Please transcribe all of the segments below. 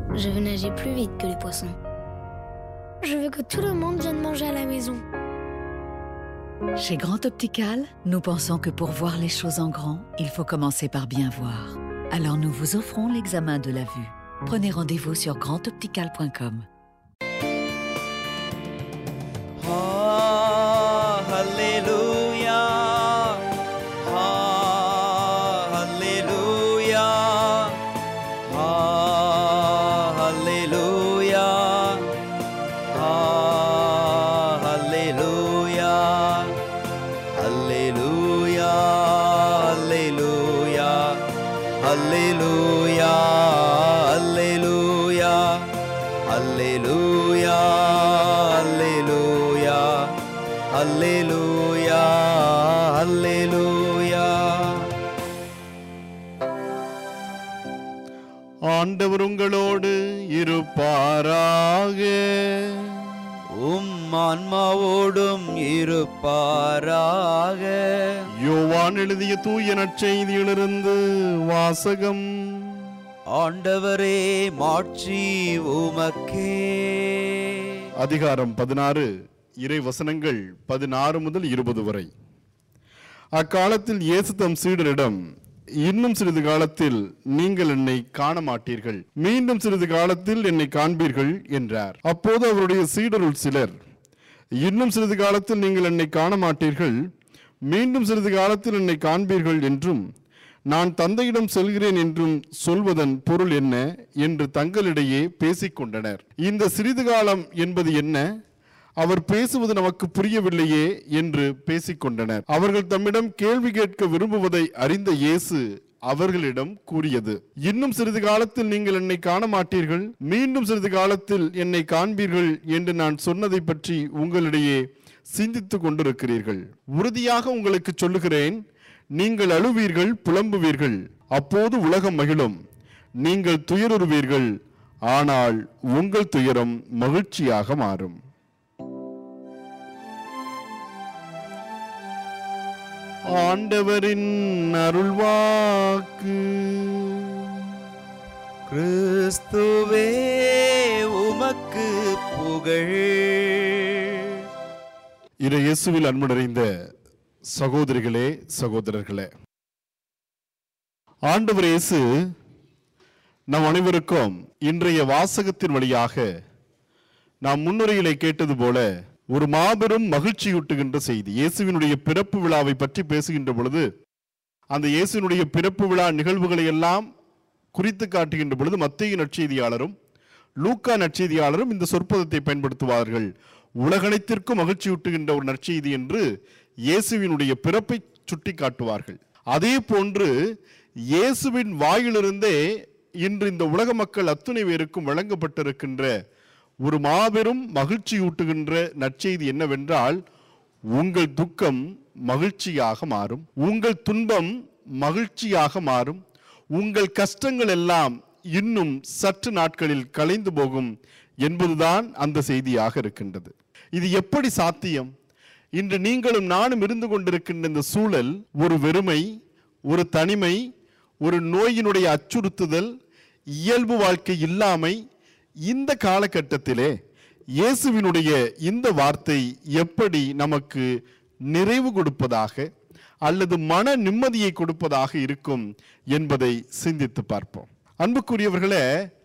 Je veux nager plus vite que les poissons. Je veux que tout le monde vienne manger à la maison. Chez Grand Optical, nous pensons que pour voir les choses en grand, il faut commencer par bien voir. Alors nous vous offrons l'examen de la vue. Prenez rendez-vous sur grandoptical.com. Ah, Hallelujah. Ah, Hallelujah. Ah, Hallelujah. Ah, Hallelujah. Hallelujah. Hallelujah. Hallelujah. Hallelujah. Hallelujah. Hallelujah. Hallelujah. ஆண்டவர் உங்களோடு இருப்பாராக உம் ஆன்மாவோடும் இருப்பாராக யோவான் எழுதிய தூய நற்செய்தியிலிருந்து வாசகம் ஆண்டவரே மாட்சி உமக்கே அதிகாரம் பதினாறு இறை வசனங்கள் பதினாறு முதல் இருபது வரை அக்காலத்தில் இயேசு தம் சீடரிடம் இன்னும் சிறிது காலத்தில் நீங்கள் என்னை காண மாட்டீர்கள் மீண்டும் சிறிது காலத்தில் என்னை காண்பீர்கள் என்றார் அப்போது அவருடைய சீடருள் சிலர் இன்னும் சிறிது காலத்தில் நீங்கள் என்னை காண மாட்டீர்கள் மீண்டும் சிறிது காலத்தில் என்னை காண்பீர்கள் என்றும் நான் தந்தையிடம் செல்கிறேன் என்றும் சொல்வதன் பொருள் என்ன என்று தங்களிடையே பேசிக்கொண்டனர் இந்த சிறிது காலம் என்பது என்ன அவர் பேசுவது நமக்கு புரியவில்லையே என்று பேசிக்கொண்டனர் அவர்கள் தம்மிடம் கேள்வி கேட்க விரும்புவதை அறிந்த இயேசு அவர்களிடம் கூறியது இன்னும் சிறிது காலத்தில் நீங்கள் என்னை காண மாட்டீர்கள் மீண்டும் சிறிது காலத்தில் என்னை காண்பீர்கள் என்று நான் சொன்னதை பற்றி உங்களிடையே சிந்தித்துக் கொண்டிருக்கிறீர்கள் உறுதியாக உங்களுக்கு சொல்லுகிறேன் நீங்கள் அழுவீர்கள் புலம்புவீர்கள் அப்போது உலகம் மகிழும் நீங்கள் துயருறுவீர்கள் ஆனால் உங்கள் துயரம் மகிழ்ச்சியாக மாறும் ஆண்டவரின் அருள்வாக்கு கிறிஸ்துவே உமக்கு புகழ் இரு இயேசுவில் அன்பு நிறைந்த சகோதரிகளே சகோதரர்களே ஆண்டவர் இயேசு நம் அனைவருக்கும் இன்றைய வாசகத்தின் வழியாக நாம் முன்னுரையிலே கேட்டது போல ஒரு மாபெரும் மகிழ்ச்சியூட்டுகின்ற செய்தி இயேசுவினுடைய பிறப்பு விழாவை பற்றி பேசுகின்ற பொழுது அந்த இயேசுவினுடைய பிறப்பு விழா நிகழ்வுகளை எல்லாம் குறித்து காட்டுகின்ற பொழுது மத்திய நற்செய்தியாளரும் லூக்கா நற்செய்தியாளரும் இந்த சொற்பதத்தை பயன்படுத்துவார்கள் உலகனைத்திற்கும் மகிழ்ச்சியூட்டுகின்ற ஒரு நற்செய்தி என்று இயேசுவினுடைய பிறப்பை சுட்டி காட்டுவார்கள் அதே போன்று இயேசுவின் வாயிலிருந்தே இன்று இந்த உலக மக்கள் அத்துணை பேருக்கும் வழங்கப்பட்டிருக்கின்ற ஒரு மாபெரும் மகிழ்ச்சியூட்டுகின்ற நற்செய்தி என்னவென்றால் உங்கள் துக்கம் மகிழ்ச்சியாக மாறும் உங்கள் துன்பம் மகிழ்ச்சியாக மாறும் உங்கள் கஷ்டங்கள் எல்லாம் இன்னும் சற்று நாட்களில் கலைந்து போகும் என்பதுதான் அந்த செய்தியாக இருக்கின்றது இது எப்படி சாத்தியம் இன்று நீங்களும் நானும் இருந்து கொண்டிருக்கின்ற இந்த சூழல் ஒரு வெறுமை ஒரு தனிமை ஒரு நோயினுடைய அச்சுறுத்துதல் இயல்பு வாழ்க்கை இல்லாமை இந்த காலகட்டத்திலே இயேசுவினுடைய இந்த வார்த்தை எப்படி நமக்கு நிறைவு கொடுப்பதாக அல்லது மன நிம்மதியை கொடுப்பதாக இருக்கும் என்பதை சிந்தித்து பார்ப்போம் அன்புக்குரியவர்களே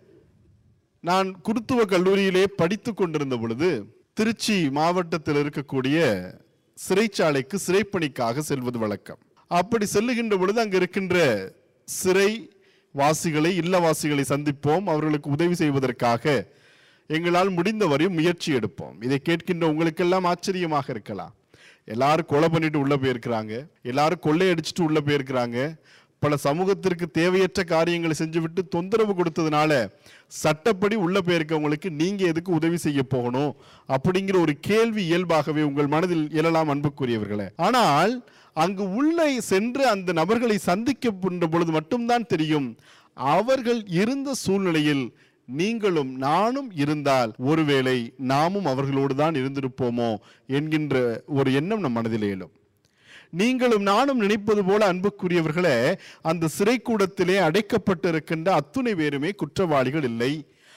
நான் குருத்துவ கல்லூரியிலே படித்து கொண்டிருந்த பொழுது திருச்சி மாவட்டத்தில் இருக்கக்கூடிய சிறைச்சாலைக்கு சிறைப்பணிக்காக செல்வது வழக்கம் அப்படி செல்லுகின்ற பொழுது அங்கு இருக்கின்ற சிறை வாசிகளை இல்லவாசிகளை சந்திப்போம் அவர்களுக்கு உதவி செய்வதற்காக எங்களால் முடிந்தவரை முயற்சி எடுப்போம் இதை கேட்கின்ற உங்களுக்கெல்லாம் ஆச்சரியமாக இருக்கலாம் எல்லாரும் கொலை பண்ணிட்டு உள்ள போயிருக்கிறாங்க எல்லாரும் கொள்ளையடிச்சிட்டு உள்ள போயிருக்கிறாங்க பல சமூகத்திற்கு தேவையற்ற காரியங்களை செஞ்சுவிட்டு தொந்தரவு கொடுத்ததுனால சட்டப்படி உள்ள போயிருக்கவங்களுக்கு நீங்க எதுக்கு உதவி செய்ய போகணும் அப்படிங்கிற ஒரு கேள்வி இயல்பாகவே உங்கள் மனதில் எழலாம் அன்புக்குரியவர்களே ஆனால் அங்கு உள்ளே சென்று அந்த நபர்களை சந்திக்கின்ற பொழுது மட்டும்தான் தெரியும் அவர்கள் இருந்த சூழ்நிலையில் நீங்களும் நானும் இருந்தால் ஒருவேளை நாமும் அவர்களோடு தான் இருந்திருப்போமோ என்கின்ற ஒரு எண்ணம் நம் மனதில் எழும் நீங்களும் நானும் நினைப்பது போல அன்புக்குரியவர்களே அந்த சிறைக்கூடத்திலே அடைக்கப்பட்டிருக்கின்ற அத்துணை பேருமே குற்றவாளிகள் இல்லை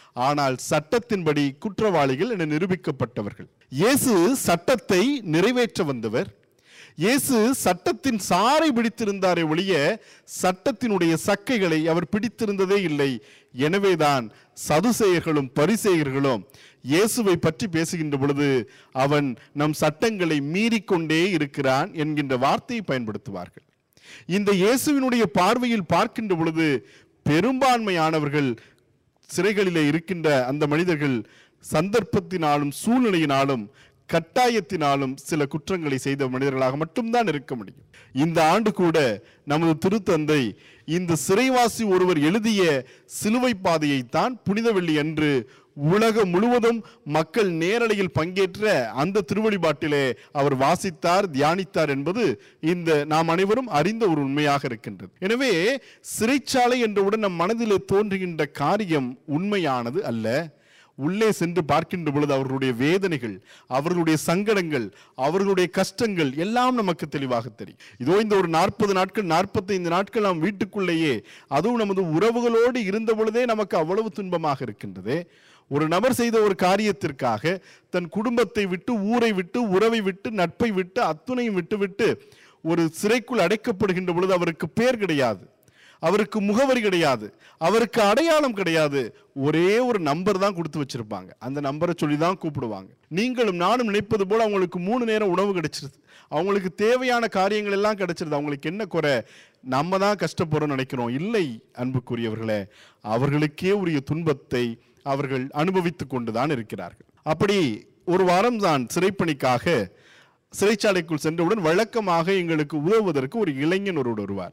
ஆனால் சட்டத்தின்படி குற்றவாளிகள் என நிரூபிக்கப்பட்டவர்கள் இயேசு சட்டத்தை நிறைவேற்ற வந்தவர் இயேசு சட்டத்தின் சாறை பிடித்திருந்தாரே ஒழிய சட்டத்தினுடைய சக்கைகளை அவர் பிடித்திருந்ததே இல்லை எனவேதான் சதுசேயர்களும் பரிசேயர்களும் இயேசுவை பற்றி பேசுகின்ற பொழுது அவன் நம் சட்டங்களை மீறிக்கொண்டே இருக்கிறான் என்கின்ற வார்த்தையை பயன்படுத்துவார்கள் இந்த இயேசுவினுடைய பார்வையில் பார்க்கின்ற பொழுது பெரும்பான்மையானவர்கள் சிறைகளிலே இருக்கின்ற அந்த மனிதர்கள் சந்தர்ப்பத்தினாலும் சூழ்நிலையினாலும் கட்டாயத்தினாலும் சில குற்றங்களை செய்த மனிதர்களாக மட்டும்தான் இருக்க முடியும் இந்த ஆண்டு கூட நமது திருத்தந்தை இந்த சிறைவாசி ஒருவர் எழுதிய சிலுவை பாதையைத்தான் புனித வெள்ளி அன்று உலகம் முழுவதும் மக்கள் நேரலையில் பங்கேற்ற அந்த திருவழிபாட்டிலே அவர் வாசித்தார் தியானித்தார் என்பது இந்த நாம் அனைவரும் அறிந்த ஒரு உண்மையாக இருக்கின்றது எனவே சிறைச்சாலை என்றவுடன் நம் மனதிலே தோன்றுகின்ற காரியம் உண்மையானது அல்ல உள்ளே சென்று பார்க்கின்ற பொழுது அவர்களுடைய வேதனைகள் அவர்களுடைய சங்கடங்கள் அவர்களுடைய கஷ்டங்கள் எல்லாம் நமக்கு தெளிவாக தெரியும் இதோ இந்த ஒரு நாற்பது நாட்கள் நாற்பத்தைந்து நாட்கள் நாம் வீட்டுக்குள்ளேயே அதுவும் நமது உறவுகளோடு இருந்த பொழுதே நமக்கு அவ்வளவு துன்பமாக இருக்கின்றதே ஒரு நபர் செய்த ஒரு காரியத்திற்காக தன் குடும்பத்தை விட்டு ஊரை விட்டு உறவை விட்டு நட்பை விட்டு அத்துணையும் விட்டு விட்டு ஒரு சிறைக்குள் அடைக்கப்படுகின்ற பொழுது அவருக்கு பேர் கிடையாது அவருக்கு முகவரி கிடையாது அவருக்கு அடையாளம் கிடையாது ஒரே ஒரு நம்பர் தான் கொடுத்து வச்சிருப்பாங்க அந்த நம்பரை சொல்லி தான் கூப்பிடுவாங்க நீங்களும் நானும் நினைப்பது போல அவங்களுக்கு மூணு நேரம் உணவு கிடைச்சிருது அவங்களுக்கு தேவையான காரியங்கள் எல்லாம் கிடைச்சிருது அவங்களுக்கு என்ன குறை நம்ம தான் கஷ்டப்படுறோம் நினைக்கிறோம் இல்லை அன்புக்குரியவர்களே அவர்களுக்கே உரிய துன்பத்தை அவர்கள் அனுபவித்துக் கொண்டுதான் இருக்கிறார்கள் அப்படி ஒரு வாரம் தான் சிறைப்பணிக்காக சிறைச்சாலைக்குள் சென்றவுடன் வழக்கமாக எங்களுக்கு உதவுவதற்கு ஒரு இளைஞன் ஒருவர் வருவார்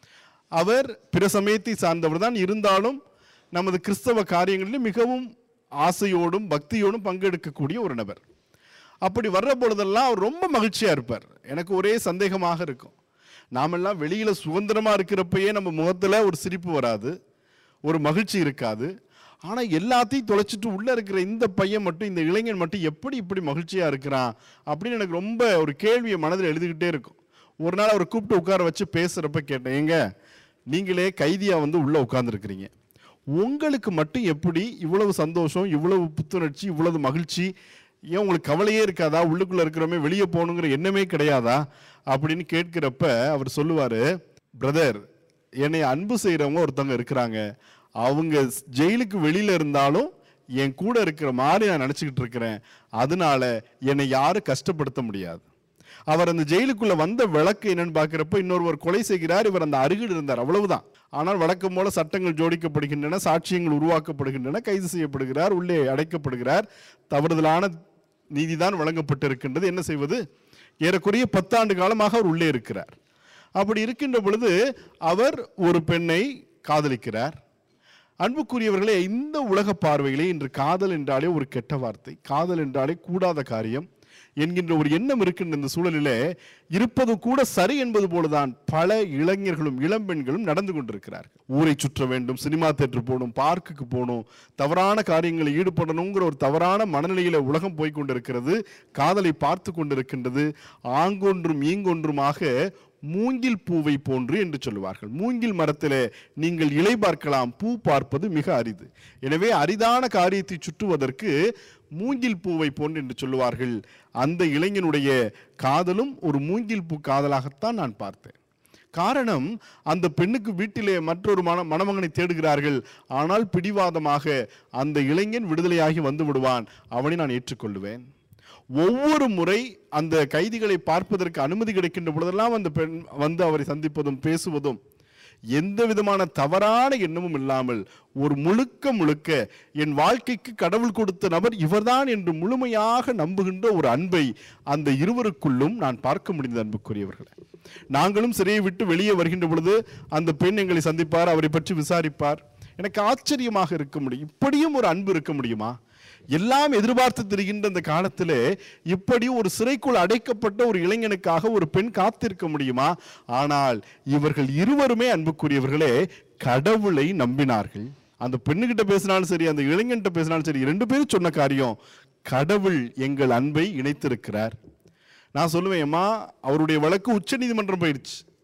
அவர் பிற சமயத்தை சார்ந்தவர் தான் இருந்தாலும் நமது கிறிஸ்தவ காரியங்களில் மிகவும் ஆசையோடும் பக்தியோடும் பங்கெடுக்கக்கூடிய ஒரு நபர் அப்படி வர்ற பொழுதெல்லாம் அவர் ரொம்ப மகிழ்ச்சியா இருப்பார் எனக்கு ஒரே சந்தேகமாக இருக்கும் நாமெல்லாம் வெளியில சுதந்திரமா இருக்கிறப்பயே நம்ம முகத்துல ஒரு சிரிப்பு வராது ஒரு மகிழ்ச்சி இருக்காது ஆனா எல்லாத்தையும் தொலைச்சிட்டு உள்ள இருக்கிற இந்த பையன் மட்டும் இந்த இளைஞன் மட்டும் எப்படி இப்படி மகிழ்ச்சியா இருக்கிறான் அப்படின்னு எனக்கு ரொம்ப ஒரு கேள்வியை மனதில் எழுதிக்கிட்டே இருக்கும் ஒரு நாள் அவரை கூப்பிட்டு உட்கார வச்சு பேசுறப்ப கேட்டேன் ஏங்க நீங்களே கைதியா வந்து உள்ள உட்கார்ந்துருக்கிறீங்க உங்களுக்கு மட்டும் எப்படி இவ்வளவு சந்தோஷம் இவ்வளவு புத்துணர்ச்சி இவ்வளவு மகிழ்ச்சி ஏன் உங்களுக்கு கவலையே இருக்காதா உள்ளுக்குள்ள இருக்கிறோமே வெளியே போகணுங்கிற எண்ணமே கிடையாதா அப்படின்னு கேட்கிறப்ப அவர் சொல்லுவாரு பிரதர் என்னை அன்பு செய்கிறவங்க ஒருத்தவங்க இருக்கிறாங்க அவங்க ஜெயிலுக்கு வெளியில இருந்தாலும் என் கூட இருக்கிற மாதிரி நான் நினச்சிக்கிட்டு இருக்கிறேன் அதனால என்னை யாரும் கஷ்டப்படுத்த முடியாது அவர் அந்த ஜெயிலுக்குள்ள வந்த விளக்கு என்னன்னு பார்க்கிறப்ப இன்னொருவர் கொலை செய்கிறார் இவர் அந்த அருகில் இருந்தார் அவ்வளவுதான் ஆனால் வழக்கம் போல சட்டங்கள் ஜோடிக்கப்படுகின்றன சாட்சியங்கள் உருவாக்கப்படுகின்றன கைது செய்யப்படுகிறார் உள்ளே அடைக்கப்படுகிறார் தவறுதலான நீதிதான் வழங்கப்பட்டிருக்கின்றது என்ன செய்வது ஏறக்குறைய பத்தாண்டு காலமாக அவர் உள்ளே இருக்கிறார் அப்படி இருக்கின்ற பொழுது அவர் ஒரு பெண்ணை காதலிக்கிறார் அன்புக்குரியவர்களே இந்த உலக பார்வையிலே இன்று காதல் என்றாலே ஒரு கெட்ட வார்த்தை காதல் என்றாலே கூடாத காரியம் என்கின்ற ஒரு எண்ணம் இருக்கின்ற இந்த சூழலிலே இருப்பது கூட சரி என்பது போலதான் பல இளைஞர்களும் இளம்பெண்களும் நடந்து கொண்டிருக்கிறார்கள் ஊரை சுற்ற வேண்டும் சினிமா தேட்டர் போகணும் பார்க்குக்கு போகணும் தவறான காரியங்களில் ஈடுபடணுங்கிற ஒரு தவறான மனநிலையில உலகம் போய் கொண்டிருக்கிறது காதலை பார்த்து கொண்டிருக்கின்றது ஆங்கொன்றும் ஈங்கொன்றுமாக மூங்கில் பூவை போன்று என்று சொல்லுவார்கள் மூங்கில் மரத்திலே நீங்கள் இலை பார்க்கலாம் பூ பார்ப்பது மிக அரிது எனவே அரிதான காரியத்தை சுற்றுவதற்கு மூங்கில் பூவை போன்று என்று சொல்லுவார்கள் அந்த இளைஞனுடைய காதலும் ஒரு மூங்கில் பூ காதலாகத்தான் நான் பார்த்தேன் காரணம் அந்த பெண்ணுக்கு வீட்டிலே மற்றொரு மன மணமகனை தேடுகிறார்கள் ஆனால் பிடிவாதமாக அந்த இளைஞன் விடுதலையாகி வந்து விடுவான் அவனை நான் ஏற்றுக்கொள்ளுவேன் ஒவ்வொரு முறை அந்த கைதிகளை பார்ப்பதற்கு அனுமதி கிடைக்கின்ற பொழுதெல்லாம் அந்த பெண் வந்து அவரை சந்திப்பதும் பேசுவதும் எந்த விதமான தவறான எண்ணமும் இல்லாமல் ஒரு முழுக்க முழுக்க என் வாழ்க்கைக்கு கடவுள் கொடுத்த நபர் இவர்தான் என்று முழுமையாக நம்புகின்ற ஒரு அன்பை அந்த இருவருக்குள்ளும் நான் பார்க்க முடிந்தது அன்புக்குரியவர்களே நாங்களும் சிறையை விட்டு வெளியே வருகின்ற பொழுது அந்த பெண் எங்களை சந்திப்பார் அவரை பற்றி விசாரிப்பார் எனக்கு ஆச்சரியமாக இருக்க முடியும் இப்படியும் ஒரு அன்பு இருக்க முடியுமா எல்லாம் எதிர்பார்த்து திரிகின்ற இந்த காலத்திலே இப்படி ஒரு சிறைக்குள் அடைக்கப்பட்ட ஒரு இளைஞனுக்காக ஒரு பெண் காத்திருக்க முடியுமா ஆனால் இவர்கள் இருவருமே அன்புக்குரியவர்களே கடவுளை நம்பினார்கள் அந்த பெண்ணுகிட்ட பேசினாலும் சரி அந்த இளைஞன்கிட்ட பேசினாலும் சரி ரெண்டு பேரும் சொன்ன காரியம் கடவுள் எங்கள் அன்பை இணைத்திருக்கிறார் நான் சொல்லுவேன் அம்மா அவருடைய வழக்கு உச்ச நீதிமன்றம் போயிடுச்சு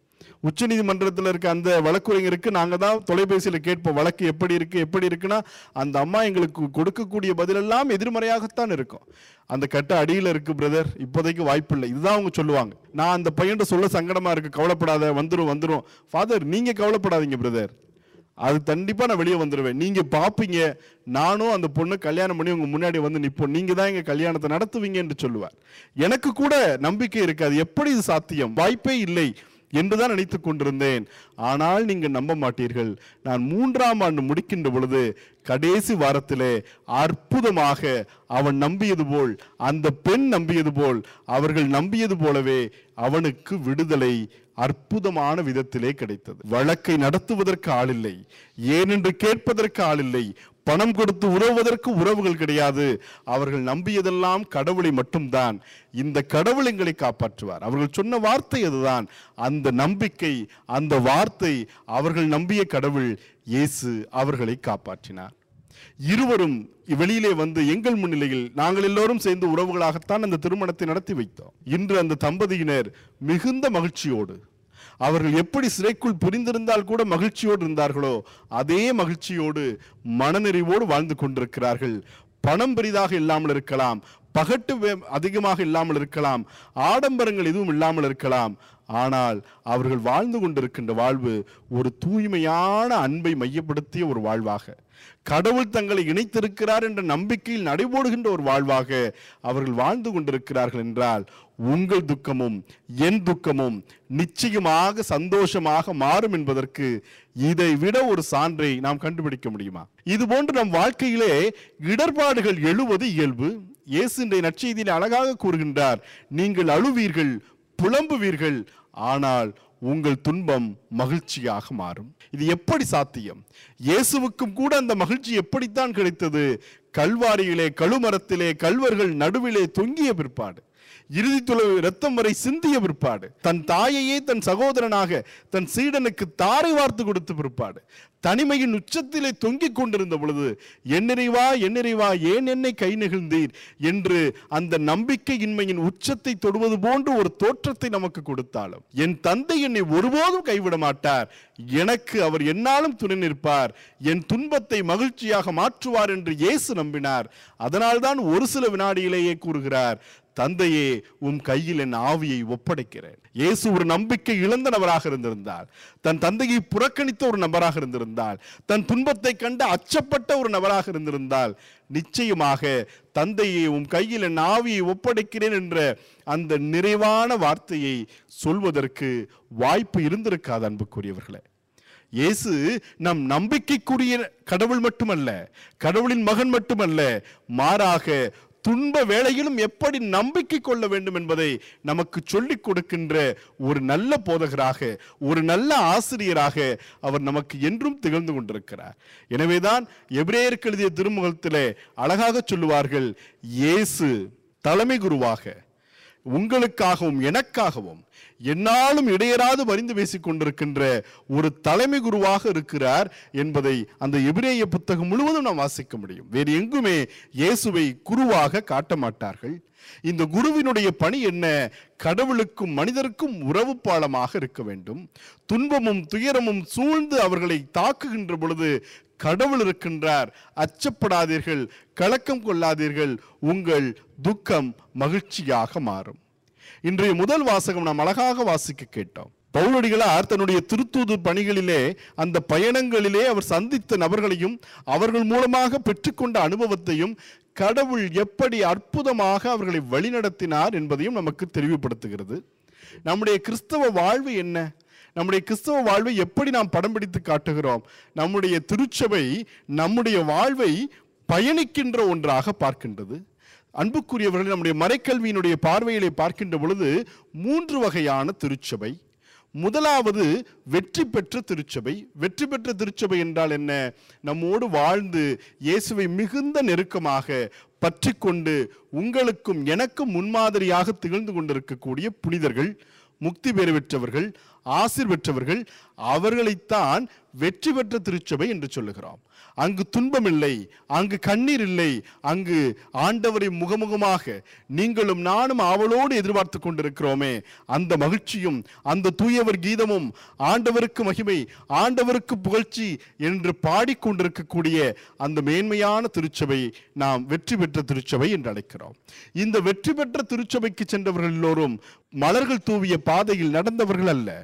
உச்சநீதிமன்றத்தில் இருக்க அந்த வழக்குரைஞருக்கு நாங்க தான் தொலைபேசியில கேட்போம் வழக்கு எப்படி இருக்கு எப்படி இருக்குன்னா அந்த அம்மா எங்களுக்கு கொடுக்கக்கூடிய பதிலெல்லாம் எதிர்மறையாகத்தான் இருக்கும் அந்த கட்ட அடியில இருக்கு பிரதர் இப்போதைக்கு வாய்ப்பு இல்லை இதுதான் அவங்க சொல்லுவாங்க நான் அந்த பையன்ட்ட சொல்ல சங்கடமா இருக்கு கவலைப்படாத வந்துரும் வந்துரும் ஃபாதர் நீங்க கவலைப்படாதீங்க பிரதர் அது கண்டிப்பா நான் வெளியே வந்துடுவேன் நீங்க பாப்பீங்க நானும் அந்த பொண்ணு கல்யாணம் பண்ணி உங்க முன்னாடி வந்து நிப்போம் நீங்க தான் எங்க கல்யாணத்தை நடத்துவீங்க என்று சொல்லுவார் எனக்கு கூட நம்பிக்கை இருக்காது எப்படி இது சாத்தியம் வாய்ப்பே இல்லை என்றுதான் நினைத்துக் கொண்டிருந்தேன் ஆனால் நீங்க நம்ப மாட்டீர்கள் நான் மூன்றாம் ஆண்டு முடிக்கின்ற பொழுது கடைசி வாரத்திலே அற்புதமாக அவன் நம்பியது போல் அந்த பெண் நம்பியது போல் அவர்கள் நம்பியது போலவே அவனுக்கு விடுதலை அற்புதமான விதத்திலே கிடைத்தது வழக்கை நடத்துவதற்கு ஆளில்லை ஏனென்று கேட்பதற்கு ஆளில்லை பணம் கொடுத்து உறவுவதற்கு உறவுகள் கிடையாது அவர்கள் நம்பியதெல்லாம் கடவுளை மட்டும்தான் இந்த கடவுள் எங்களை காப்பாற்றுவார் அவர்கள் சொன்ன வார்த்தை அதுதான் அந்த நம்பிக்கை அந்த வார்த்தை அவர்கள் நம்பிய கடவுள் இயேசு அவர்களை காப்பாற்றினார் இருவரும் வெளியிலே வந்து எங்கள் முன்னிலையில் நாங்கள் எல்லோரும் சேர்ந்து உறவுகளாகத்தான் அந்த திருமணத்தை நடத்தி வைத்தோம் இன்று அந்த தம்பதியினர் மிகுந்த மகிழ்ச்சியோடு அவர்கள் எப்படி சிறைக்குள் புரிந்திருந்தால் கூட மகிழ்ச்சியோடு இருந்தார்களோ அதே மகிழ்ச்சியோடு மனநிறைவோடு வாழ்ந்து கொண்டிருக்கிறார்கள் பணம் பெரிதாக இல்லாமல் இருக்கலாம் பகட்டு வே- அதிகமாக இல்லாமல் இருக்கலாம் ஆடம்பரங்கள் எதுவும் இல்லாமல் இருக்கலாம் ஆனால் அவர்கள் வாழ்ந்து கொண்டிருக்கின்ற வாழ்வு ஒரு தூய்மையான அன்பை மையப்படுத்திய ஒரு வாழ்வாக கடவுள் தங்களை இணைத்திருக்கிறார் என்ற நம்பிக்கையில் நடைபோடுகின்ற ஒரு வாழ்வாக அவர்கள் வாழ்ந்து கொண்டிருக்கிறார்கள் என்றால் உங்கள் துக்கமும் என் துக்கமும் நிச்சயமாக சந்தோஷமாக மாறும் என்பதற்கு இதை விட ஒரு சான்றை நாம் கண்டுபிடிக்க முடியுமா இது போன்று நம் வாழ்க்கையிலே இடர்பாடுகள் எழுவது இயல்பு இயேசு இன்றைய நற்செய்தியில் அழகாக கூறுகின்றார் நீங்கள் அழுவீர்கள் புலம்புவீர்கள் ஆனால் உங்கள் துன்பம் மகிழ்ச்சியாக மாறும் இது எப்படி சாத்தியம் இயேசுவுக்கும் கூட அந்த மகிழ்ச்சி எப்படித்தான் கிடைத்தது கல்வாரியிலே கழுமரத்திலே கல்வர்கள் நடுவிலே தொங்கிய பிற்பாடு இறுதி துளவு ரத்தம் வரை சிந்திய பிற்பாடு தன் தாயையே தன் சகோதரனாக தன் சீடனுக்கு தாரை வார்த்து கொடுத்த பிற்பாடு தனிமையின் உச்சத்திலே தொங்கிக் கொண்டிருந்த பொழுது என்னிறைவா என்னிறைவா ஏன் என்னை கை நெகிழ்ந்தீர் என்று அந்த நம்பிக்கையின்மையின் உச்சத்தை தொடுவது போன்று ஒரு தோற்றத்தை நமக்கு கொடுத்தாலும் என் தந்தை என்னை ஒருபோதும் கைவிட மாட்டார் எனக்கு அவர் என்னாலும் துணை நிற்பார் என் துன்பத்தை மகிழ்ச்சியாக மாற்றுவார் என்று இயேசு நம்பினார் அதனால்தான் ஒரு சில வினாடியிலேயே கூறுகிறார் தந்தையே உம் கையில் என் ஆவியை ஒப்படைக்கிறேன் இயேசு ஒரு நம்பிக்கை இழந்த நபராக இருந்திருந்தால் தன் தந்தையை புறக்கணித்த ஒரு நபராக இருந்திருந்தால் தன் துன்பத்தை கண்டு அச்சப்பட்ட ஒரு நபராக இருந்திருந்தால் நிச்சயமாக தந்தையே உம் கையில் என் ஆவியை ஒப்படைக்கிறேன் என்ற அந்த நிறைவான வார்த்தையை சொல்வதற்கு வாய்ப்பு இருந்திருக்காது அன்புக்குரியவர்களே இயேசு நம் நம்பிக்கைக்குரிய கடவுள் மட்டுமல்ல கடவுளின் மகன் மட்டுமல்ல மாறாக துன்ப வேளையிலும் எப்படி நம்பிக்கை கொள்ள வேண்டும் என்பதை நமக்கு சொல்லிக் கொடுக்கின்ற ஒரு நல்ல போதகராக ஒரு நல்ல ஆசிரியராக அவர் நமக்கு என்றும் திகழ்ந்து கொண்டிருக்கிறார் எனவேதான் எபிரேயருக்கு எழுதிய திருமுகத்திலே அழகாக சொல்லுவார்கள் இயேசு தலைமை குருவாக உங்களுக்காகவும் எனக்காகவும் என்னாலும் இடையராது பரிந்து பேசிக் கொண்டிருக்கின்ற ஒரு தலைமை குருவாக இருக்கிறார் என்பதை அந்த எபிரேய புத்தகம் முழுவதும் நாம் வாசிக்க முடியும் வேறு எங்குமே இயேசுவை குருவாக காட்ட மாட்டார்கள் இந்த குருவினுடைய பணி என்ன கடவுளுக்கும் மனிதருக்கும் உறவு பாலமாக இருக்க வேண்டும் துன்பமும் துயரமும் சூழ்ந்து அவர்களை தாக்குகின்ற பொழுது கடவுள் இருக்கின்றார் அச்சப்படாதீர்கள் கலக்கம் கொள்ளாதீர்கள் உங்கள் துக்கம் மகிழ்ச்சியாக மாறும் இன்றைய முதல் வாசகம் நாம் அழகாக வாசிக்க கேட்டோம் பவுலடிகளார் தன்னுடைய திருத்தூது பணிகளிலே அந்த பயணங்களிலே அவர் சந்தித்த நபர்களையும் அவர்கள் மூலமாக பெற்றுக்கொண்ட அனுபவத்தையும் கடவுள் எப்படி அற்புதமாக அவர்களை வழிநடத்தினார் என்பதையும் நமக்கு தெளிவுபடுத்துகிறது நம்முடைய கிறிஸ்தவ வாழ்வு என்ன நம்முடைய கிறிஸ்தவ வாழ்வை எப்படி நாம் படம் பிடித்து காட்டுகிறோம் நம்முடைய திருச்சபை நம்முடைய வாழ்வை பயணிக்கின்ற ஒன்றாக பார்க்கின்றது அன்புக்குரியவர்கள் நம்முடைய மறைக்கல்வியினுடைய பார்வையிலே பார்க்கின்ற பொழுது மூன்று வகையான திருச்சபை முதலாவது வெற்றி பெற்ற திருச்சபை வெற்றி பெற்ற திருச்சபை என்றால் என்ன நம்மோடு வாழ்ந்து இயேசுவை மிகுந்த நெருக்கமாக பற்றி கொண்டு உங்களுக்கும் எனக்கும் முன்மாதிரியாக திகழ்ந்து கொண்டிருக்கக்கூடிய புனிதர்கள் முக்தி பெற பெற்றவர்கள் ஆசிர் பெற்றவர்கள் அவர்களைத்தான் வெற்றி பெற்ற திருச்சபை என்று சொல்லுகிறோம் அங்கு துன்பம் இல்லை அங்கு கண்ணீர் இல்லை அங்கு ஆண்டவரை முகமுகமாக நீங்களும் நானும் அவளோடு எதிர்பார்த்து கொண்டிருக்கிறோமே அந்த மகிழ்ச்சியும் அந்த தூயவர் கீதமும் ஆண்டவருக்கு மகிமை ஆண்டவருக்கு புகழ்ச்சி என்று பாடிக்கொண்டிருக்கக்கூடிய அந்த மேன்மையான திருச்சபை நாம் வெற்றி பெற்ற திருச்சபை என்று அழைக்கிறோம் இந்த வெற்றி பெற்ற திருச்சபைக்கு சென்றவர்கள் எல்லோரும் மலர்கள் தூவிய பாதையில் நடந்தவர்கள் அல்ல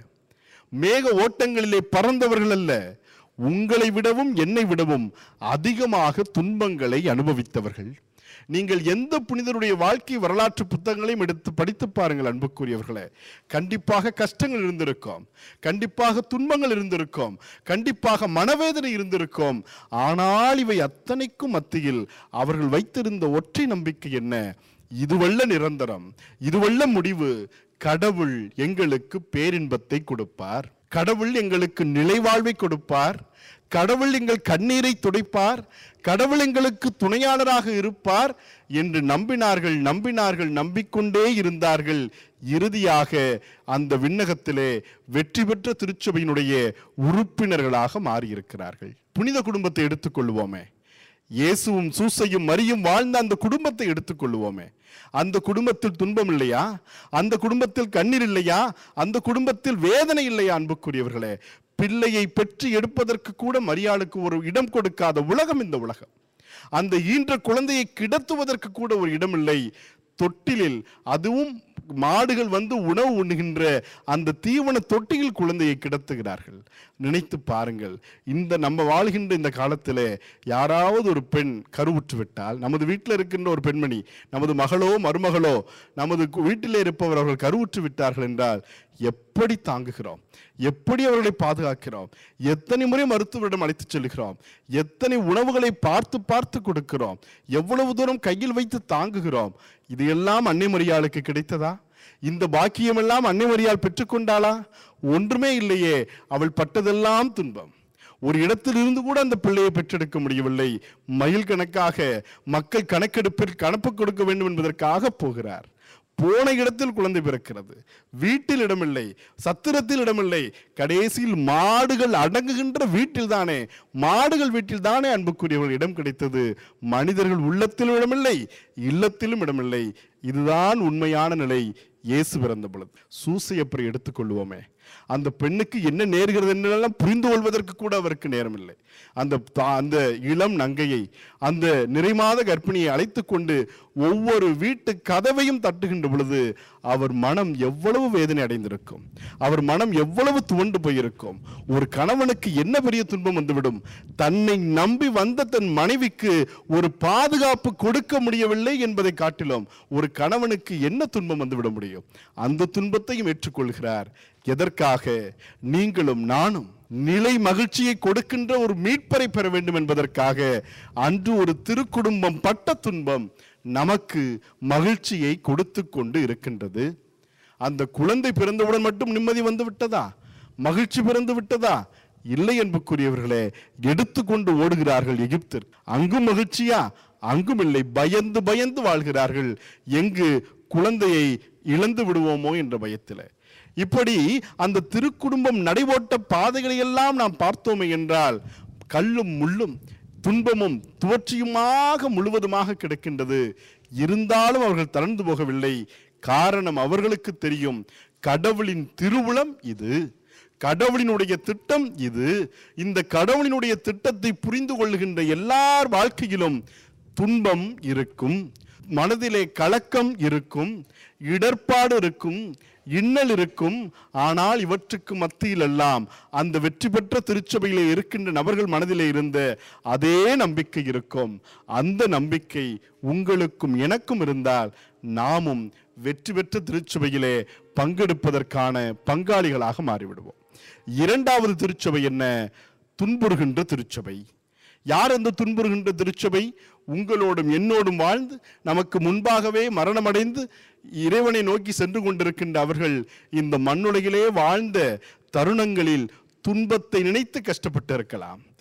மேக ஓட்டங்களிலே பறந்தவர்கள் அல்ல உங்களை விடவும் என்னை விடவும் அதிகமாக துன்பங்களை அனுபவித்தவர்கள் நீங்கள் எந்த புனிதருடைய வாழ்க்கை வரலாற்று புத்தகங்களையும் எடுத்து படித்து பாருங்கள் அன்புக்குரியவர்களே கண்டிப்பாக கஷ்டங்கள் இருந்திருக்கும் கண்டிப்பாக துன்பங்கள் இருந்திருக்கும் கண்டிப்பாக மனவேதனை இருந்திருக்கும் ஆனால் இவை அத்தனைக்கும் மத்தியில் அவர்கள் வைத்திருந்த ஒற்றை நம்பிக்கை என்ன இதுவல்ல நிரந்தரம் இதுவல்ல முடிவு கடவுள் எங்களுக்கு பேரின்பத்தை கொடுப்பார் கடவுள் எங்களுக்கு நிலைவாழ்வை கொடுப்பார் கடவுள் எங்கள் கண்ணீரை துடைப்பார் கடவுள் எங்களுக்கு துணையாளராக இருப்பார் என்று நம்பினார்கள் நம்பினார்கள் நம்பிக்கொண்டே இருந்தார்கள் இறுதியாக அந்த விண்ணகத்திலே வெற்றி பெற்ற திருச்சபையினுடைய உறுப்பினர்களாக மாறியிருக்கிறார்கள் புனித குடும்பத்தை எடுத்துக்கொள்வோமே இயேசுவும் சூசையும் மரியும் வாழ்ந்த அந்த குடும்பத்தை எடுத்துக்கொள்வோமே அந்த குடும்பத்தில் துன்பம் இல்லையா அந்த குடும்பத்தில் கண்ணீர் இல்லையா அந்த குடும்பத்தில் வேதனை இல்லையா அன்புக்குரியவர்களே பிள்ளையை பெற்று எடுப்பதற்கு கூட மரியாளுக்கு ஒரு இடம் கொடுக்காத உலகம் இந்த உலகம் அந்த ஈன்ற குழந்தையை கிடத்துவதற்கு கூட ஒரு இடமில்லை தொட்டிலில் அதுவும் மாடுகள் வந்து உணவு உண்ணுகின்ற அந்த தீவன தொட்டியில் குழந்தையை கிடத்துகிறார்கள் நினைத்து பாருங்கள் இந்த நம்ம வாழ்கின்ற இந்த காலத்திலே யாராவது ஒரு பெண் கருவுற்று விட்டால் நமது வீட்டில் இருக்கின்ற ஒரு பெண்மணி நமது மகளோ மருமகளோ நமது கு- வீட்டிலே இருப்பவர் அவர்கள் கருவுற்று விட்டார்கள் என்றால் எப்படி தாங்குகிறோம் எப்படி அவர்களை பாதுகாக்கிறோம் எத்தனை முறை மருத்துவரிடம் அழைத்துச் செல்கிறோம் எத்தனை உணவுகளை பார்த்து பார்த்து கொடுக்கிறோம் எவ்வளவு தூரம் கையில் வைத்து தாங்குகிறோம் இது எல்லாம் அன்னை மரியாளுக்கு கிடைத்ததா இந்த பாக்கியமெல்லாம் அன்னை மரியாள் பெற்றுக்கொண்டாளா ஒன்றுமே இல்லையே அவள் பட்டதெல்லாம் துன்பம் ஒரு இடத்தில் இருந்து கூட அந்த பிள்ளையை பெற்றெடுக்க முடியவில்லை மைல் கணக்காக மக்கள் கணக்கெடுப்பில் கணக்கு கொடுக்க வேண்டும் என்பதற்காக போகிறார் போன இடத்தில் குழந்தை பிறக்கிறது வீட்டில் இடமில்லை சத்திரத்தில் இடமில்லை கடைசியில் மாடுகள் அடங்குகின்ற வீட்டில் தானே மாடுகள் வீட்டில் தானே அன்புக்குரியவர்கள் இடம் கிடைத்தது மனிதர்கள் உள்ளத்திலும் இடமில்லை இல்லத்திலும் இடமில்லை இதுதான் உண்மையான நிலை இயேசு பிறந்த பொழுது சூசையப்பரை எடுத்துக்கொள்வோமே அந்த பெண்ணுக்கு என்ன நேர்கிறது என்றெல்லாம் புரிந்து கொள்வதற்கு கூட அவருக்கு நேரமில்லை அந்த தா- அந்த இளம் நங்கையை அந்த நிறைமாத கர்ப்பிணியை அழைத்து கொண்டு ஒவ்வொரு வீட்டு கதவையும் தட்டுகின்ற பொழுது அவர் மனம் எவ்வளவு வேதனை அடைந்திருக்கும் அவர் மனம் எவ்வளவு துவண்டு போயிருக்கும் ஒரு கணவனுக்கு என்ன பெரிய துன்பம் வந்துவிடும் தன்னை நம்பி வந்த தன் மனைவிக்கு ஒரு பாதுகாப்பு கொடுக்க முடியவில்லை என்பதை காட்டிலும் ஒரு கணவனுக்கு என்ன துன்பம் வந்துவிட முடியும் அந்த துன்பத்தையும் ஏற்றுக்கொள்கிறார் எதற்காக நீங்களும் நானும் நிலை மகிழ்ச்சியை கொடுக்கின்ற ஒரு மீட்பரை பெற வேண்டும் என்பதற்காக அன்று ஒரு திருக்குடும்பம் பட்ட துன்பம் நமக்கு மகிழ்ச்சியை கொடுத்து கொண்டு இருக்கின்றது அந்த குழந்தை பிறந்தவுடன் மட்டும் நிம்மதி வந்து விட்டதா மகிழ்ச்சி பிறந்து விட்டதா இல்லை என்புக்குரியவர்களே எடுத்துக்கொண்டு ஓடுகிறார்கள் எகிப்திற்கு அங்கும் மகிழ்ச்சியா அங்கும் இல்லை பயந்து பயந்து வாழ்கிறார்கள் எங்கு குழந்தையை இழந்து விடுவோமோ என்ற பயத்தில் இப்படி அந்த திருக்குடும்பம் நடைபோட்ட பாதைகளை எல்லாம் நாம் பார்த்தோமே என்றால் கல்லும் முள்ளும் துன்பமும் துவர்ச்சியுமாக முழுவதுமாக கிடக்கின்றது இருந்தாலும் அவர்கள் தளர்ந்து போகவில்லை காரணம் அவர்களுக்கு தெரியும் கடவுளின் திருவுளம் இது கடவுளினுடைய திட்டம் இது இந்த கடவுளினுடைய திட்டத்தை புரிந்து கொள்ளுகின்ற எல்லார் வாழ்க்கையிலும் துன்பம் இருக்கும் மனதிலே கலக்கம் இருக்கும் இடர்பாடு இருக்கும் இன்னல் இருக்கும் ஆனால் இவற்றுக்கு மத்தியில் எல்லாம் அந்த வெற்றி பெற்ற திருச்சபையிலே இருக்கின்ற நபர்கள் மனதிலே இருந்த அதே நம்பிக்கை இருக்கும் அந்த நம்பிக்கை உங்களுக்கும் எனக்கும் இருந்தால் நாமும் வெற்றி பெற்ற திருச்சபையிலே பங்கெடுப்பதற்கான பங்காளிகளாக மாறிவிடுவோம் இரண்டாவது திருச்சபை என்ன துன்புறுகின்ற திருச்சபை யார் அந்த துன்புறுகின்ற திருச்சபை உங்களோடும் என்னோடும் வாழ்ந்து நமக்கு முன்பாகவே மரணமடைந்து இறைவனை நோக்கி சென்று கொண்டிருக்கின்ற அவர்கள் இந்த மண்ணுலகிலே வாழ்ந்த தருணங்களில் துன்பத்தை நினைத்து கஷ்டப்பட்டு இருக்கலாம்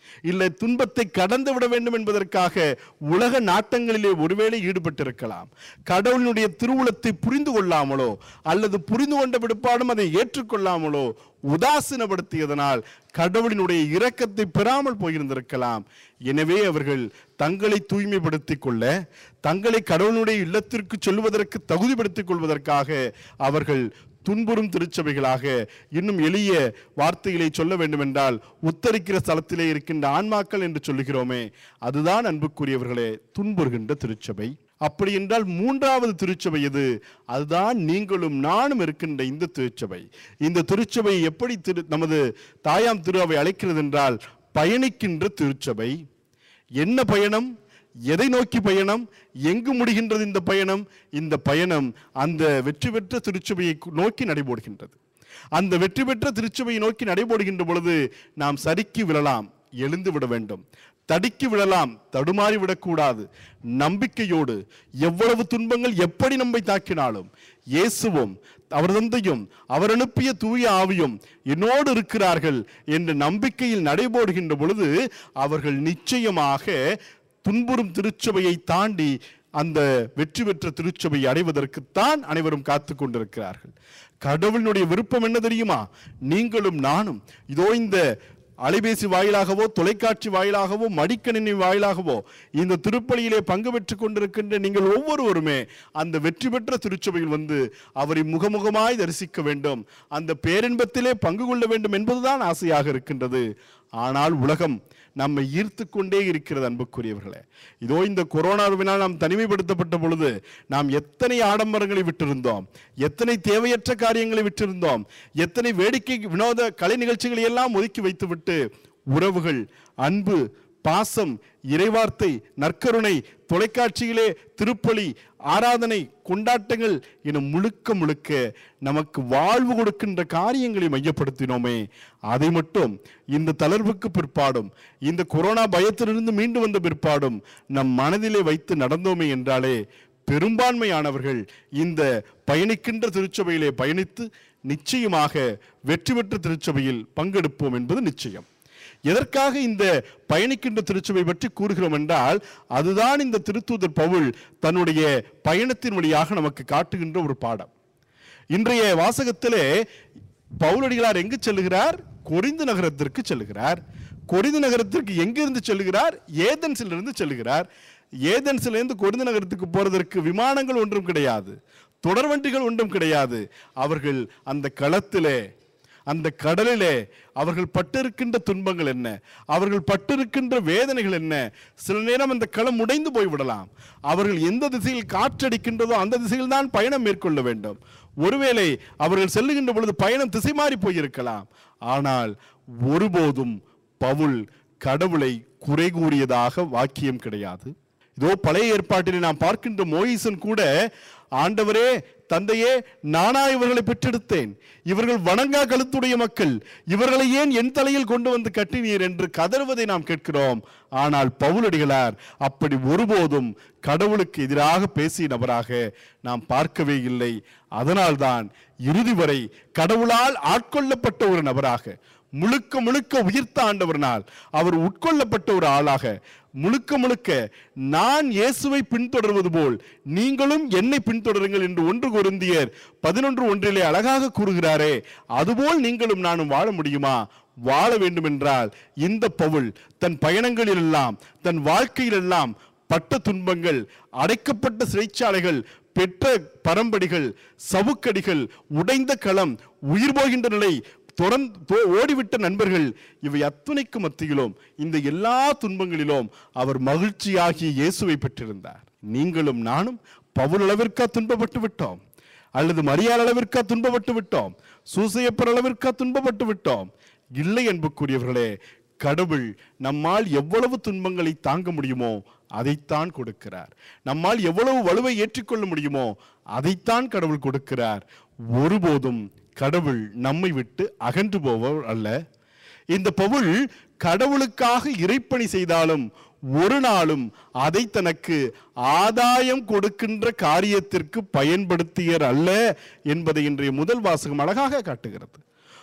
இல்லை துன்பத்தை கடந்து விட வேண்டும் என்பதற்காக உலக நாட்டங்களிலே ஒருவேளை ஈடுபட்டிருக்கலாம் கடவுளினுடைய திருவுளத்தை புரிந்து கொள்ளாமலோ அல்லது புரிந்து கொண்ட விடுப்பாடும் அதை ஏற்றுக்கொள்ளாமலோ உதாசீனப்படுத்தியதனால் கடவுளினுடைய இரக்கத்தை பெறாமல் போயிருந்திருக்கலாம் எனவே அவர்கள் தங்களை தூய்மைப்படுத்திக் கொள்ள தங்களை கடவுளுடைய இல்லத்திற்கு சொல்வதற்கு தகுதிப்படுத்திக் கொள்வதற்காக அவர்கள் துன்புறும் திருச்சபைகளாக இன்னும் எளிய வார்த்தைகளை சொல்ல வேண்டுமென்றால் உத்தரிக்கிற ஸ்தலத்திலே இருக்கின்ற ஆன்மாக்கள் என்று சொல்லுகிறோமே அதுதான் அன்புக்குரியவர்களே துன்புறுகின்ற திருச்சபை அப்படி என்றால் மூன்றாவது திருச்சபை எது அதுதான் நீங்களும் நானும் இருக்கின்ற இந்த திருச்சபை இந்த திருச்சபை எப்படி திரு நமது தாயாம் திரு அவை அழைக்கிறது என்றால் பயணிக்கின்ற திருச்சபை என்ன பயணம் எதை நோக்கி பயணம் எங்கு முடிகின்றது இந்த பயணம் இந்த பயணம் அந்த வெற்றி பெற்ற திருச்சபையை கு- நோக்கி நடைபோடுகின்றது அந்த வெற்றி பெற்ற திருச்சபையை நோக்கி நடைபோடுகின்ற பொழுது நாம் சறுக்கி விழலாம் எழுந்து விட வேண்டும் தடுக்கி விழலாம் தடுமாறி விடக்கூடாது நம்பிக்கையோடு எவ்வளவு துன்பங்கள் எப்படி நம்மை தாக்கினாலும் இயேசுவும் அவர் தந்தையும் அவர் அனுப்பிய தூய ஆவியும் என்னோடு இருக்கிறார்கள் என்ற நம்பிக்கையில் நடைபோடுகின்ற பொழுது அவர்கள் நிச்சயமாக துன்புறும் திருச்சபையை தாண்டி அந்த வெற்றி பெற்ற திருச்சபையை அடைவதற்குத்தான் அனைவரும் காத்து கொண்டிருக்கிறார்கள் கடவுளினுடைய விருப்பம் என்ன தெரியுமா நீங்களும் நானும் இதோ இந்த அலைபேசி வாயிலாகவோ தொலைக்காட்சி வாயிலாகவோ மடிக்கணினி வாயிலாகவோ இந்த திருப்பலியிலே பங்கு பெற்றுக் கொண்டிருக்கின்ற நீங்கள் ஒவ்வொருவருமே அந்த வெற்றி பெற்ற திருச்சபையில் வந்து அவரை முகமுகமாய் தரிசிக்க வேண்டும் அந்த பேரின்பத்திலே பங்கு கொள்ள வேண்டும் என்பதுதான் ஆசையாக இருக்கின்றது ஆனால் உலகம் நம்மை ஈர்த்து கொண்டே இருக்கிறது அன்புக்குரியவர்களே இதோ இந்த கொரோனாவினால் நாம் தனிமைப்படுத்தப்பட்ட பொழுது நாம் எத்தனை ஆடம்பரங்களை விட்டிருந்தோம் எத்தனை தேவையற்ற காரியங்களை விட்டிருந்தோம் எத்தனை வேடிக்கை வினோத கலை நிகழ்ச்சிகளை எல்லாம் ஒதுக்கி வைத்துவிட்டு உறவுகள் அன்பு பாசம் இறைவார்த்தை நற்கருணை தொலைக்காட்சியிலே திருப்பலி ஆராதனை கொண்டாட்டங்கள் என முழுக்க முழுக்க நமக்கு வாழ்வு கொடுக்கின்ற காரியங்களை மையப்படுத்தினோமே அதை மட்டும் இந்த தளர்வுக்கு பிற்பாடும் இந்த கொரோனா பயத்திலிருந்து மீண்டு வந்த பிற்பாடும் நம் மனதிலே வைத்து நடந்தோமே என்றாலே பெரும்பான்மையானவர்கள் இந்த பயணிக்கின்ற திருச்சபையிலே பயணித்து நிச்சயமாக வெற்றி பெற்ற திருச்சபையில் பங்கெடுப்போம் என்பது நிச்சயம் எதற்காக இந்த பயணிக்கின்ற திருச்சபை பற்றி கூறுகிறோம் என்றால் அதுதான் இந்த திருத்தூதர் பவுல் தன்னுடைய பயணத்தின் வழியாக நமக்கு காட்டுகின்ற ஒரு பாடம் இன்றைய வாசகத்திலே பவுலடிகளார் எங்கு செல்லுகிறார் கொரிந்து நகரத்திற்கு செல்லுகிறார் கொரிந்து நகரத்திற்கு எங்கிருந்து செல்லுகிறார் ஏதென்ஸிலிருந்து செல்லுகிறார் ஏதென்ஸிலிருந்து கொரிந்து நகரத்துக்கு போறதற்கு விமானங்கள் ஒன்றும் கிடையாது தொடர்வண்டிகள் ஒன்றும் கிடையாது அவர்கள் அந்த களத்திலே அந்த கடலிலே அவர்கள் பட்டிருக்கின்ற துன்பங்கள் என்ன அவர்கள் பட்டிருக்கின்ற வேதனைகள் என்ன சில நேரம் அந்த களம் உடைந்து போய்விடலாம் அவர்கள் எந்த திசையில் காற்றடிக்கின்றதோ அந்த திசையில் தான் பயணம் மேற்கொள்ள வேண்டும் ஒருவேளை அவர்கள் செல்லுகின்ற பொழுது பயணம் திசை மாறி போயிருக்கலாம் ஆனால் ஒருபோதும் பவுல் கடவுளை குறை கூறியதாக வாக்கியம் கிடையாது இதோ பழைய ஏற்பாட்டிலே நாம் பார்க்கின்ற மோயிசன் கூட ஆண்டவரே தந்தையே நானா இவர்களை பெற்றெடுத்தேன் இவர்கள் வணங்கா கழுத்துடைய மக்கள் இவர்களை ஏன் என் தலையில் கொண்டு வந்து கட்டினீர் என்று கதறுவதை நாம் கேட்கிறோம் ஆனால் பவுலடிகளார் அப்படி ஒருபோதும் கடவுளுக்கு எதிராக பேசிய நபராக நாம் பார்க்கவே இல்லை அதனால்தான் இறுதி வரை கடவுளால் ஆட்கொள்ளப்பட்ட ஒரு நபராக முழுக்க முழுக்க உயிர்த்த ஆண்டவர்னால் அவர் உட்கொள்ளப்பட்ட ஒரு ஆளாக முழுக்க முழுக்க நான் இயேசுவை பின்தொடர்வது போல் நீங்களும் என்னை பின்தொடருங்கள் என்று ஒன்று குருந்தியர் பதினொன்று ஒன்றிலே அழகாக கூறுகிறாரே அதுபோல் நீங்களும் நானும் வாழ முடியுமா வாழ வேண்டுமென்றால் இந்த பவுல் தன் பயணங்களிலெல்லாம் தன் வாழ்க்கையிலெல்லாம் பட்ட துன்பங்கள் அடைக்கப்பட்ட சிறைச்சாலைகள் பெற்ற பரம்படிகள் சவுக்கடிகள் உடைந்த களம் உயிர் போகின்ற நிலை தொடர்ந்து ஓடிவிட்ட நண்பர்கள் இவை அத்துணைக்கு மத்தியிலும் இந்த எல்லா துன்பங்களிலும் அவர் மகிழ்ச்சியாகிய இயேசுவை பெற்றிருந்தார் நீங்களும் நானும் பவுல் அளவிற்கா துன்பப்பட்டு விட்டோம் அல்லது மரியாள் அளவிற்கா துன்பப்பட்டு விட்டோம் சூசையப்பர் அளவிற்கா துன்பப்பட்டு விட்டோம் இல்லை என்புக்குரியவர்களே கடவுள் நம்மால் எவ்வளவு துன்பங்களை தாங்க முடியுமோ அதைத்தான் கொடுக்கிறார் நம்மால் எவ்வளவு வலுவை ஏற்றுக்கொள்ள முடியுமோ அதைத்தான் கடவுள் கொடுக்கிறார் ஒருபோதும் கடவுள் நம்மை விட்டு அகன்று போவர் அல்ல இந்த பவுல் கடவுளுக்காக இறைப்பணி செய்தாலும் ஒரு நாளும் அதை தனக்கு ஆதாயம் கொடுக்கின்ற காரியத்திற்கு பயன்படுத்தியர் அல்ல என்பதை இன்றைய முதல் வாசகம் அழகாக காட்டுகிறது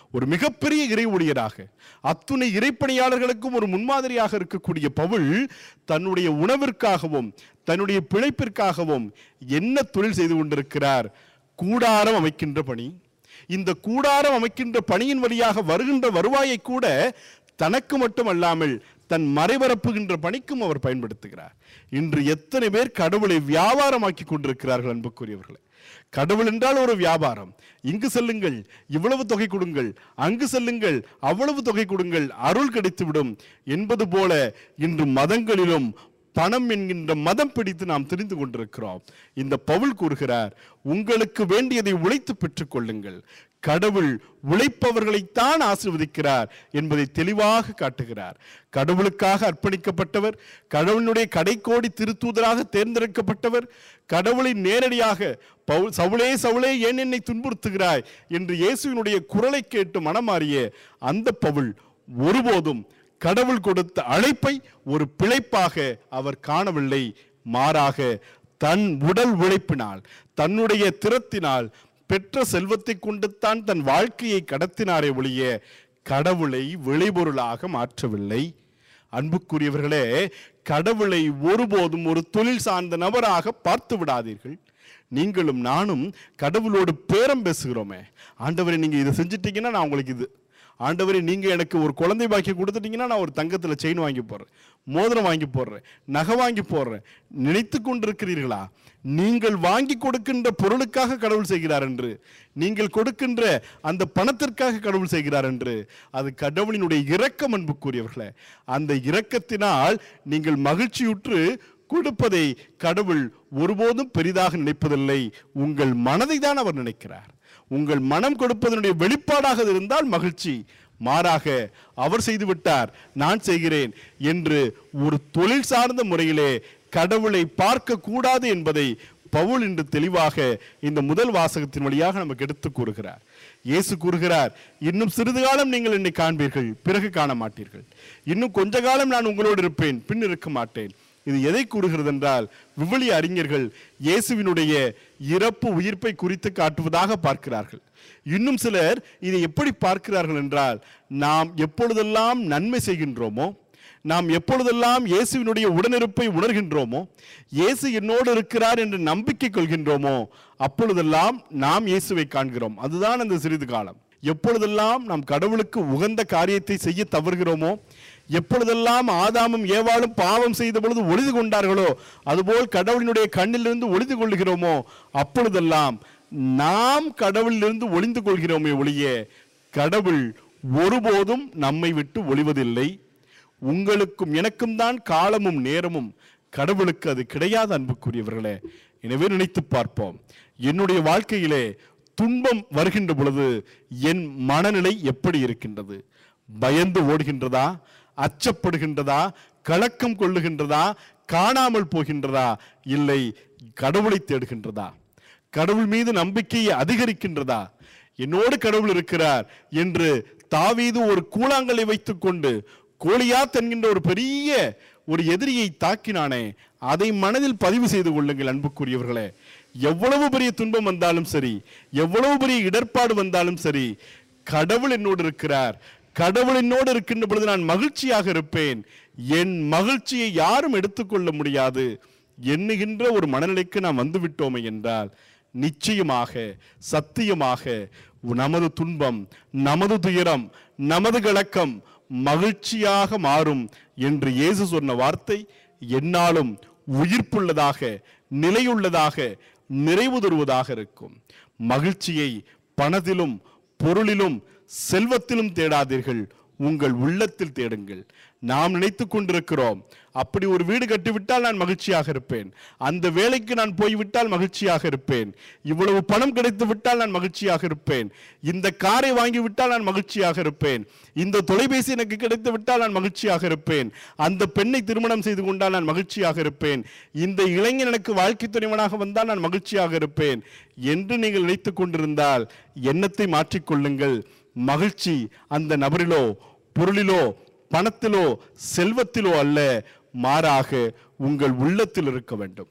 ஒரு மிகப்பெரிய இறை ஊழியராக அத்துணை இறைப்பணியாளர்களுக்கும் ஒரு முன்மாதிரியாக இருக்கக்கூடிய பவுல் தன்னுடைய உணவிற்காகவும் தன்னுடைய பிழைப்பிற்காகவும் என்ன தொழில் செய்து கொண்டிருக்கிறார் கூடாரம் அமைக்கின்ற பணி இந்த கூடாரம் அமைக்கின்ற பணியின் வழியாக வருகின்ற வருவாயை கூட தனக்கு மட்டும் அல்லாமல் தன் மறைபரப்புகின்ற பணிக்கும் அவர் பயன்படுத்துகிறார் இன்று எத்தனை பேர் கடவுளை வியாபாரமாக்கி கொண்டிருக்கிறார்கள் அன்புக்குரியவர்களே கடவுள் என்றால் ஒரு வியாபாரம் இங்கு செல்லுங்கள் இவ்வளவு தொகை கொடுங்கள் அங்கு செல்லுங்கள் அவ்வளவு தொகை கொடுங்கள் அருள் கிடைத்துவிடும் என்பது போல இன்று மதங்களிலும் பணம் என்கின்ற மதம் பிடித்து நாம் தெரிந்து கொண்டிருக்கிறோம் இந்த பவுல் கூறுகிறார் உங்களுக்கு வேண்டியதை உழைத்து பெற்றுக் கொள்ளுங்கள் கடவுள் உழைப்பவர்களைத்தான் ஆசீர்வதிக்கிறார் என்பதை தெளிவாக காட்டுகிறார் கடவுளுக்காக அர்ப்பணிக்கப்பட்டவர் கடவுளுடைய கடைக்கோடி திருத்தூதராக தேர்ந்தெடுக்கப்பட்டவர் கடவுளை நேரடியாக பவுல் சவுளே சவுளே ஏன் என்னை துன்புறுத்துகிறாய் என்று இயேசுவினுடைய குரலை கேட்டு மனமாறிய அந்த பவுல் ஒருபோதும் கடவுள் கொடுத்த அழைப்பை ஒரு பிழைப்பாக அவர் காணவில்லை மாறாக தன் உடல் உழைப்பினால் தன்னுடைய திறத்தினால் பெற்ற செல்வத்தை கொண்டுத்தான் தன் வாழ்க்கையை கடத்தினாரே ஒழிய கடவுளை விளைபொருளாக மாற்றவில்லை அன்புக்குரியவர்களே கடவுளை ஒருபோதும் ஒரு தொழில் சார்ந்த நபராக பார்த்து விடாதீர்கள் நீங்களும் நானும் கடவுளோடு பேரம் பேசுகிறோமே ஆண்டவரை நீங்க இதை செஞ்சிட்டீங்கன்னா நான் உங்களுக்கு இது ஆண்டவரே நீங்க எனக்கு ஒரு குழந்தை பாக்கியம் கொடுத்துட்டீங்கன்னா நான் ஒரு தங்கத்துல செயின் வாங்கி போடுறேன் மோதிரம் வாங்கி போடுறேன் நகை வாங்கி போடுறேன் நினைத்து கொண்டிருக்கிறீர்களா நீங்கள் வாங்கி கொடுக்கின்ற பொருளுக்காக கடவுள் செய்கிறார் என்று நீங்கள் கொடுக்கின்ற அந்த பணத்திற்காக கடவுள் செய்கிறார் என்று அது கடவுளினுடைய இரக்கம் அன்புக்குரியவர்களே அந்த இரக்கத்தினால் நீங்கள் மகிழ்ச்சியுற்று கொடுப்பதை கடவுள் ஒருபோதும் பெரிதாக நினைப்பதில்லை உங்கள் மனதை தான் அவர் நினைக்கிறார் உங்கள் மனம் கொடுப்பதனுடைய வெளிப்பாடாக அது இருந்தால் மகிழ்ச்சி மாறாக அவர் செய்து விட்டார் நான் செய்கிறேன் என்று ஒரு தொழில் சார்ந்த முறையிலே கடவுளை பார்க்க கூடாது என்பதை பவுல் இன்று தெளிவாக இந்த முதல் வாசகத்தின் வழியாக நமக்கு எடுத்து கூறுகிறார் இயேசு கூறுகிறார் இன்னும் சிறிது காலம் நீங்கள் என்னை காண்பீர்கள் பிறகு காண மாட்டீர்கள் இன்னும் கொஞ்ச காலம் நான் உங்களோடு இருப்பேன் பின் இருக்க மாட்டேன் இது எதை கூறுகிறது என்றால் விவிலிய அறிஞர்கள் இயேசுவினுடைய இறப்பு உயிர்ப்பை குறித்து காட்டுவதாக பார்க்கிறார்கள் இன்னும் சிலர் இதை எப்படி பார்க்கிறார்கள் என்றால் நாம் எப்பொழுதெல்லாம் நன்மை செய்கின்றோமோ நாம் எப்பொழுதெல்லாம் இயேசுவினுடைய உடனிருப்பை உணர்கின்றோமோ இயேசு என்னோடு இருக்கிறார் என்று நம்பிக்கை கொள்கின்றோமோ அப்பொழுதெல்லாம் நாம் இயேசுவை காண்கிறோம் அதுதான் அந்த சிறிது காலம் எப்பொழுதெல்லாம் நாம் கடவுளுக்கு உகந்த காரியத்தை செய்ய தவறுகிறோமோ எப்பொழுதெல்லாம் ஆதாமும் ஏவாளும் பாவம் செய்த பொழுது ஒளிது கொண்டார்களோ அதுபோல் கடவுளினுடைய கண்ணிலிருந்து ஒளிந்து கொள்கிறோமோ அப்பொழுதெல்லாம் நாம் கடவுளிலிருந்து ஒளிந்து கொள்கிறோமே ஒழிய கடவுள் ஒருபோதும் நம்மை விட்டு ஒளிவதில்லை உங்களுக்கும் எனக்கும் தான் காலமும் நேரமும் கடவுளுக்கு அது கிடையாது அன்புக்குரியவர்களே எனவே நினைத்து பார்ப்போம் என்னுடைய வாழ்க்கையிலே துன்பம் வருகின்ற பொழுது என் மனநிலை எப்படி இருக்கின்றது பயந்து ஓடுகின்றதா அச்சப்படுகின்றதா கலக்கம் கொள்ளுகின்றதா காணாமல் போகின்றதா இல்லை கடவுளை தேடுகின்றதா கடவுள் மீது நம்பிக்கையை அதிகரிக்கின்றதா என்னோடு கடவுள் இருக்கிறார் என்று தாவீது ஒரு கூழாங்கலை வைத்துக்கொண்டு கோலியாத் என்கின்ற ஒரு பெரிய ஒரு எதிரியை தாக்கினானே அதை மனதில் பதிவு செய்து கொள்ளுங்கள் அன்புக்குரியவர்களே எவ்வளவு பெரிய துன்பம் வந்தாலும் சரி எவ்வளவு பெரிய இடர்பாடு வந்தாலும் சரி கடவுள் என்னோடு இருக்கிறார் கடவுள் என்னோடு இருக்கின்ற பொழுது நான் மகிழ்ச்சியாக இருப்பேன் என் மகிழ்ச்சியை யாரும் எடுத்துக்கொள்ள முடியாது எண்ணுகின்ற ஒரு மனநிலைக்கு நாம் வந்து விட்டோமே என்றால் நிச்சயமாக சத்தியமாக நமது துன்பம் நமது துயரம் நமது கலக்கம் மகிழ்ச்சியாக மாறும் என்று இயேசு சொன்ன வார்த்தை என்னாலும் உயிர்ப்புள்ளதாக நிலையுள்ளதாக நிறைவு தருவதாக இருக்கும் மகிழ்ச்சியை பணத்திலும் பொருளிலும் செல்வத்திலும் தேடாதீர்கள் உங்கள் உள்ளத்தில் தேடுங்கள் நாம் நினைத்துக் கொண்டிருக்கிறோம் அப்படி ஒரு வீடு கட்டிவிட்டால் நான் மகிழ்ச்சியாக இருப்பேன் அந்த வேலைக்கு நான் போய்விட்டால் மகிழ்ச்சியாக இருப்பேன் இவ்வளவு பணம் கிடைத்து விட்டால் நான் மகிழ்ச்சியாக இருப்பேன் இந்த காரை வாங்கி விட்டால் நான் மகிழ்ச்சியாக இருப்பேன் இந்த தொலைபேசி எனக்கு கிடைத்து விட்டால் நான் மகிழ்ச்சியாக இருப்பேன் அந்த பெண்ணை திருமணம் செய்து கொண்டால் நான் மகிழ்ச்சியாக இருப்பேன் இந்த இளைஞன் எனக்கு வாழ்க்கை துணைவனாக வந்தால் நான் மகிழ்ச்சியாக இருப்பேன் என்று நீங்கள் நினைத்துக் கொண்டிருந்தால் எண்ணத்தை மாற்றிக்கொள்ளுங்கள் மகிழ்ச்சி அந்த நபரிலோ பொருளிலோ பணத்திலோ செல்வத்திலோ அல்ல மாறாக உங்கள் உள்ளத்தில் இருக்க வேண்டும்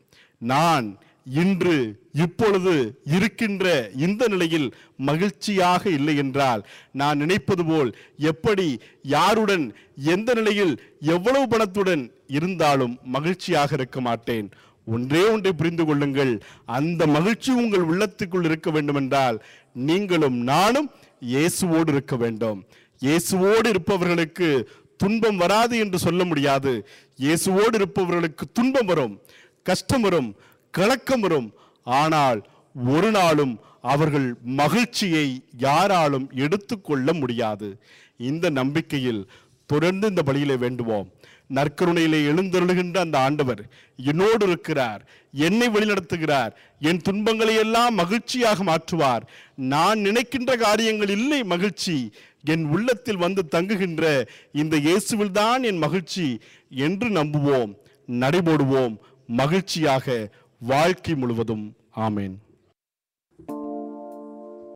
நான் இன்று இப்பொழுது இருக்கின்ற இந்த நிலையில் மகிழ்ச்சியாக இல்லை என்றால் நான் நினைப்பது போல் எப்படி யாருடன் எந்த நிலையில் எவ்வளவு பணத்துடன் இருந்தாலும் மகிழ்ச்சியாக இருக்க மாட்டேன் ஒன்றே ஒன்றை புரிந்து கொள்ளுங்கள் அந்த மகிழ்ச்சி உங்கள் உள்ளத்துக்குள் இருக்க வேண்டும் என்றால் நீங்களும் நானும் இயேசுவோடு இருக்க வேண்டும் இயேசுவோடு இருப்பவர்களுக்கு துன்பம் வராது என்று சொல்ல முடியாது இயேசுவோடு இருப்பவர்களுக்கு துன்பம் வரும் கஷ்டம் வரும் கலக்கம் வரும் ஆனால் ஒரு நாளும் அவர்கள் மகிழ்ச்சியை யாராலும் எடுத்துக்கொள்ள முடியாது இந்த நம்பிக்கையில் தொடர்ந்து இந்த பலியிலே வேண்டுவோம் நற்கருணையிலே எழுந்தருளுகின்ற அந்த ஆண்டவர் என்னோடு இருக்கிறார் என்னை வழிநடத்துகிறார் என் துன்பங்களை எல்லாம் மகிழ்ச்சியாக மாற்றுவார் நான் நினைக்கின்ற காரியங்கள் இல்லை மகிழ்ச்சி என் உள்ளத்தில் வந்து தங்குகின்ற இந்த இயேசுவில் தான் என் மகிழ்ச்சி என்று நம்புவோம் நடைபோடுவோம் மகிழ்ச்சியாக வாழ்க்கை முழுவதும் ஆமேன்